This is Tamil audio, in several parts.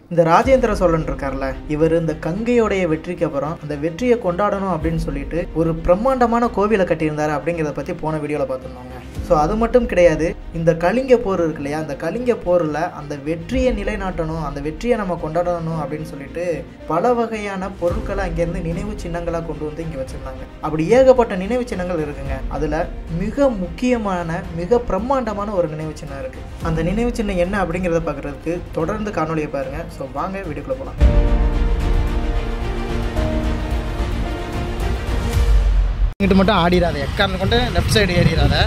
இந்த ராஜேந்திர சோழன் இருக்கார்ல இவர் இந்த கங்கையோடைய வெற்றிக்கு அப்புறம் அந்த வெற்றியை கொண்டாடணும் அப்படின்னு சொல்லிட்டு ஒரு பிரம்மாண்டமான கோவிலை கட்டியிருந்தாரு அப்படிங்கிறத பற்றி போன வீடியோவில் பார்த்துருந்தோங்க ஸோ அது மட்டும் கிடையாது இந்த கலிங்க போர் இருக்கு இல்லையா அந்த கலிங்க போரில் அந்த வெற்றியை நிலைநாட்டணும் அந்த வெற்றியை நம்ம கொண்டாடணும் அப்படின்னு சொல்லிட்டு பல வகையான பொருட்களை அங்கேருந்து நினைவு சின்னங்களாக கொண்டு வந்து இங்கே வச்சுருந்தாங்க அப்படி ஏகப்பட்ட நினைவு சின்னங்கள் இருக்குங்க அதில் மிக முக்கியமான மிக பிரம்மாண்டமான ஒரு நினைவு சின்னம் இருக்குது அந்த நினைவு சின்னம் என்ன அப்படிங்கிறத பார்க்குறதுக்கு தொடர்ந்து காணொலியை பாருங்கள் ஸோ வாங்க வீடியோக்குள்ளே போகலாம் இங்கிட்டு மட்டும் ஆடிடாத எக்காரணம் கொண்டு லெஃப்ட் சைடு ஏறிடாத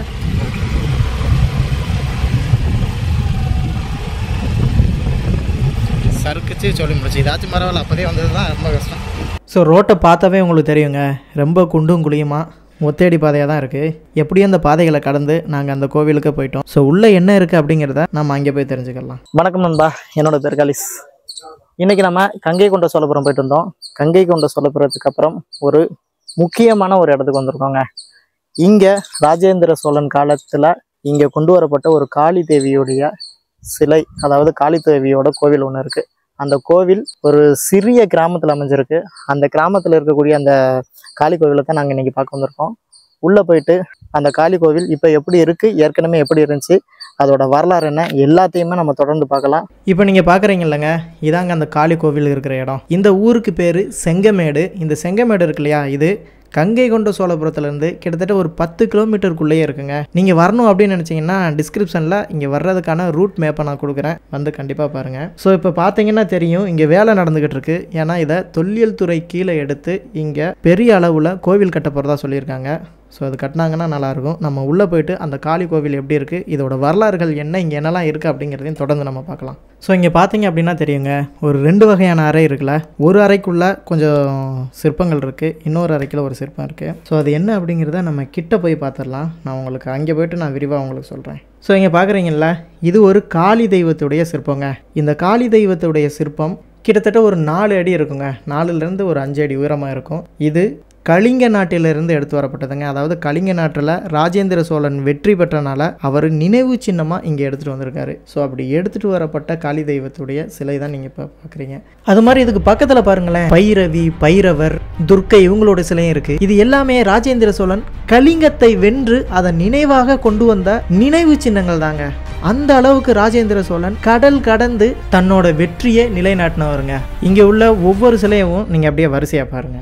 சறுக்குச்சு சொல்லி முடிச்சு இதாச்சும் பரவாயில்ல அப்போதே வந்தது தான் ரொம்ப கஷ்டம் ஸோ ரோட்டை பார்த்தாவே உங்களுக்கு தெரியுங்க ரொம்ப குண்டும் குழியுமா ஒத்தேடி பாதையாக தான் இருக்குது எப்படியும் அந்த பாதைகளை கடந்து நாங்கள் அந்த கோவிலுக்கு போயிட்டோம் ஸோ உள்ளே என்ன இருக்குது அப்படிங்கிறத நம்ம அங்கே போய் தெரிஞ்சுக்கலாம் வணக்கம் நண்பா என்னோட பேர் காலிஸ் இன்னைக்கு நம்ம கங்கை கொண்ட சோழபுரம் போயிட்டு இருந்தோம் கங்கை கொண்ட சோழபுரத்துக்கு அப்புறம் ஒரு முக்கியமான ஒரு இடத்துக்கு வந்திருக்கோங்க இங்கே ராஜேந்திர சோழன் காலத்தில் இங்கே கொண்டு வரப்பட்ட ஒரு காளி தேவியுடைய சிலை அதாவது காளி தேவியோட கோவில் ஒன்று இருக்குது அந்த கோவில் ஒரு சிறிய கிராமத்தில் அமைஞ்சிருக்கு அந்த கிராமத்தில் இருக்கக்கூடிய அந்த காளி கோவிலை தான் நாங்கள் இன்னைக்கு பார்க்க வந்திருக்கோம் உள்ளே போயிட்டு அந்த காளி கோவில் இப்போ எப்படி இருக்குது ஏற்கனவே எப்படி இருந்துச்சு அதோட வரலாறு என்ன எல்லாத்தையுமே நம்ம தொடர்ந்து பார்க்கலாம் இப்போ நீங்கள் பார்க்குறீங்கல்லங்க இதாங்க அந்த காளி கோவில் இருக்கிற இடம் இந்த ஊருக்கு பேர் செங்கமேடு இந்த செங்கமேடு இருக்கு இல்லையா இது கங்கை கொண்ட சோழபுரத்துலேருந்து கிட்டத்தட்ட ஒரு பத்து கிலோமீட்டருக்குள்ளேயே இருக்குங்க நீங்கள் வரணும் அப்படின்னு நினச்சிங்கன்னா டிஸ்கிரிப்ஷனில் இங்கே வர்றதுக்கான ரூட் மேப்பை நான் கொடுக்குறேன் வந்து கண்டிப்பாக பாருங்கள் ஸோ இப்போ பார்த்தீங்கன்னா தெரியும் இங்கே வேலை நடந்துக்கிட்டு இருக்கு ஏன்னா இதை தொல்லியல் துறை கீழே எடுத்து இங்கே பெரிய அளவில் கோவில் கட்ட போகிறதா சொல்லியிருக்காங்க ஸோ அது கட்டினாங்கன்னா நல்லாயிருக்கும் நம்ம உள்ளே போயிட்டு அந்த காளி கோவில் எப்படி இருக்குது இதோட வரலாறுகள் என்ன இங்கே என்னெல்லாம் இருக்குது அப்படிங்கிறதையும் தொடர்ந்து நம்ம பார்க்கலாம் ஸோ இங்கே பார்த்தீங்க அப்படின்னா தெரியுங்க ஒரு ரெண்டு வகையான அறை இருக்குல்ல ஒரு அறைக்குள்ளே கொஞ்சம் சிற்பங்கள் இருக்குது இன்னொரு அறைக்குள்ள ஒரு சிற்பம் இருக்குது ஸோ அது என்ன அப்படிங்கிறத நம்ம கிட்ட போய் பார்த்துடலாம் நான் உங்களுக்கு அங்கே போயிட்டு நான் விரிவாக உங்களுக்கு சொல்கிறேன் ஸோ இங்கே பார்க்குறீங்களா இது ஒரு காளி தெய்வத்துடைய சிற்பங்க இந்த காளி தெய்வத்துடைய சிற்பம் கிட்டத்தட்ட ஒரு நாலு அடி இருக்குங்க நாலுலேருந்து ஒரு அஞ்சு அடி உயரமாக இருக்கும் இது கலிங்க நாட்டிலிருந்து எடுத்து வரப்பட்டதுங்க அதாவது கலிங்க நாட்டில் ராஜேந்திர சோழன் வெற்றி பெற்றனால அவர் நினைவு சின்னமாக இங்கே எடுத்துகிட்டு வந்திருக்காரு ஸோ அப்படி எடுத்துகிட்டு வரப்பட்ட காளி தெய்வத்துடைய சிலை தான் நீங்கள் இப்போ பார்க்குறீங்க அது மாதிரி இதுக்கு பக்கத்தில் பாருங்களேன் பைரவி பைரவர் துர்க்கை இவங்களோட சிலையும் இருக்குது இது எல்லாமே ராஜேந்திர சோழன் கலிங்கத்தை வென்று அதை நினைவாக கொண்டு வந்த நினைவு சின்னங்கள் தாங்க அந்த அளவுக்கு ராஜேந்திர சோழன் கடல் கடந்து தன்னோட வெற்றியை நிலைநாட்டினவருங்க இங்கே உள்ள ஒவ்வொரு சிலையவும் நீங்கள் அப்படியே வரிசையாக பாருங்கள்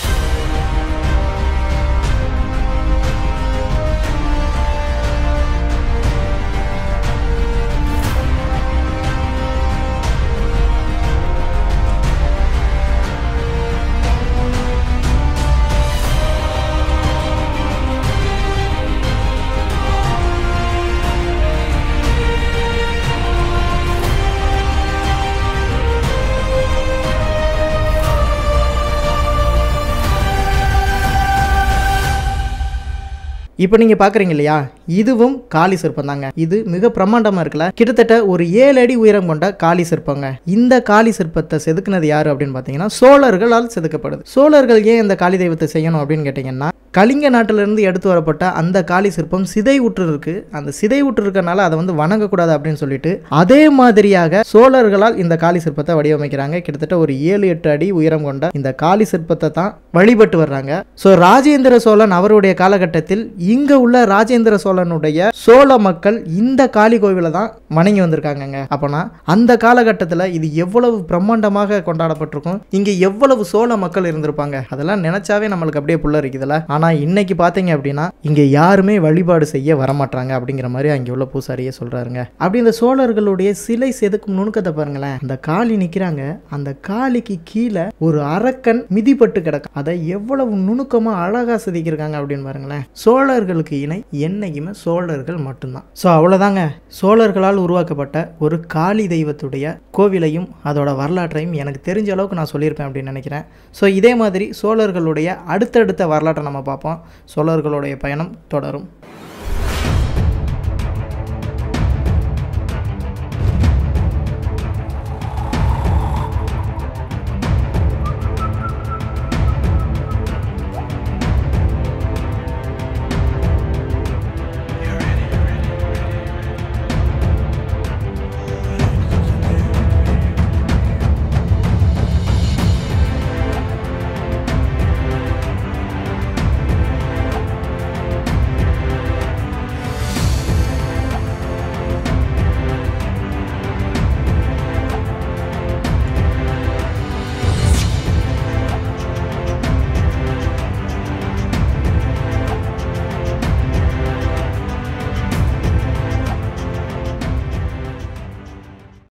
இப்போ நீங்கள் பார்க்குறீங்க இல்லையா இதுவும் காளி சிற்பம் தாங்க இது மிக பிரம்மாண்டமாக இருக்குல்ல கிட்டத்தட்ட ஒரு ஏழு அடி உயரம் கொண்ட காளி சிற்பங்க இந்த காளி சிற்பத்தை செதுக்குனது யாரு அப்படின்னு பார்த்தீங்கன்னா சோழர்களால் செதுக்கப்படுது சோழர்கள் ஏன் இந்த காளி தெய்வத்தை செய்யணும் அப்படின்னு கேட்டிங்கன்னா கலிங்க நாட்டிலிருந்து எடுத்து வரப்பட்ட அந்த காளி சிற்பம் சிதை உற்று இருக்கு அந்த சிதை உற்று இருக்கனால அதை வந்து வணங்கக்கூடாது அப்படின்னு சொல்லிட்டு அதே மாதிரியாக சோழர்களால் இந்த காளி சிற்பத்தை வடிவமைக்கிறாங்க கிட்டத்தட்ட ஒரு ஏழு எட்டு அடி உயரம் கொண்ட இந்த காளி சிற்பத்தை தான் வழிபட்டு வர்றாங்க ஸோ ராஜேந்திர சோழன் அவருடைய காலகட்டத்தில் இங்க உள்ள ராஜேந்திர சோழனுடைய சோழ மக்கள் இந்த காளி கோவிலை தான் வணங்கி வந்திருக்காங்கங்க அப்போனா அந்த காலகட்டத்தில் இது எவ்வளவு பிரம்மாண்டமாக கொண்டாடப்பட்டிருக்கும் இங்க எவ்வளவு சோழ மக்கள் இருந்திருப்பாங்க அதெல்லாம் நினைச்சாவே நம்மளுக்கு அப்படியே புல்லரிக்குதுல ஆனா இன்னைக்கு பார்த்தீங்க அப்படின்னா இங்க யாருமே வழிபாடு செய்ய வரமாட்டாங்க அப்படிங்கிற மாதிரி அங்கே உள்ள பூசாரியே சொல்றாருங்க அப்படி இந்த சோழர்களுடைய சிலை செதுக்கும் நுணுக்கத்தை பாருங்களேன் அந்த காளி நிக்கிறாங்க அந்த காளிக்கு கீழே ஒரு அரக்கன் மிதிப்பட்டு கிடக்கு அதை எவ்வளவு நுணுக்கமா அழகா செதுக்கியிருக்காங்க அப்படின்னு பாருங்களேன் சோழர்களுக்கு இணை என்னைக்குமே சோழர்கள் மட்டும்தான் ஸோ அவ்வளோதாங்க சோழர்களால் உருவாக்கப்பட்ட ஒரு காளி தெய்வத்துடைய கோவிலையும் அதோட வரலாற்றையும் எனக்கு தெரிஞ்ச அளவுக்கு நான் சொல்லியிருப்பேன் அப்படின்னு நினைக்கிறேன் ஸோ இதே மாதிரி சோழர்களுடைய அடுத்தடுத்த வரலாற்றை நம்ம பார்ப்போம் சோழர்களுடைய பயணம் தொடரும்